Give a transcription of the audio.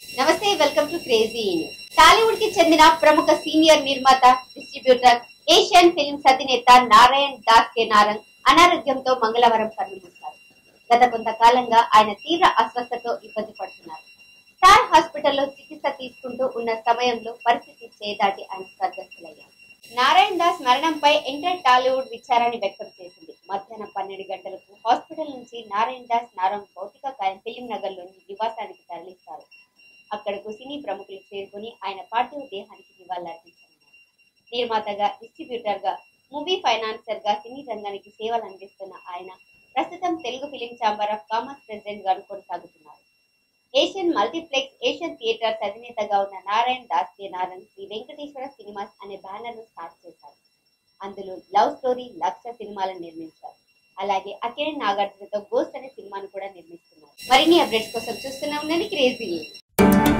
నమస్తే welcome to crazy news Tollywood కి చెందిన ప్రముఖ సీనియర్ నిర్మాత డిస్ట్రిబ్యూటర్ ఏషియన్ ఫిల్మ్స్ అధినేత నారాయణ్ దాస్ కే నారంగ్ అనారోగ్యంతో మంగళవారం కన్నుమూశారు గత కొంతకాలంగా ఆయన తీవ్ర అస్వస్థతో ఇబ్బంది పడుతున్నారు స్టార్ హాస్పిటల్లో చికిత్స తీసుకుంటూ ఉన్న సమయంలో పరిస్థితి చేదాటి ఆయన స్వర్గస్థులయ్యారు నారాయణ్ దాస్ మరణంపై ఎంటర్ టాలీవుడ్ విచారాన్ని వ్యక్తం చేసింది మధ్యాహ్నం పన్నెండు గంటలకు హాస్పిటల్ నుంచి నారాయణ్ దాస్ నారంగ్ భౌతిక కాయం ఫిలిం నగర్ లోని నివాసానికి తరలిస్తారు అక్కడకు సినీ ప్రముఖులు చేరుకుని ఆయన పార్థివ దేహానికి నివాళులర్పించనున్నారు నిర్మాతగా డిస్ట్రిబ్యూటర్ గా మూవీ ఫైనాన్సర్ గా సినీ రంగానికి సేవలు అందిస్తున్న ఆయన ప్రస్తుతం Telugu Film Chamber of Commerce president గా కొనసాగుతున్నారు ఏషియన్ మల్టీప్లెక్స్ ఏషియన్ థియేటర్స్ అధినేతగా ఉన్న నారాయణ్ దాస్ కే నారాయణ్ శ్రీ వెంకటేశ్వర సినిమాస్ అనే బ్యానర్ ను స్టార్ట్ చేశారు అందులో లవ్ స్టోరీ లక్ష సినిమాలను నిర్మించారు అలాగే అకిరణ్ నాగార్జునతో గోస్ట్ అనే సినిమాను కూడా నిర్మిస్తున్నారు మరిన్ని అప్డేట్స్ కోసం చూస్తూనే ఉండండి క్రేజీ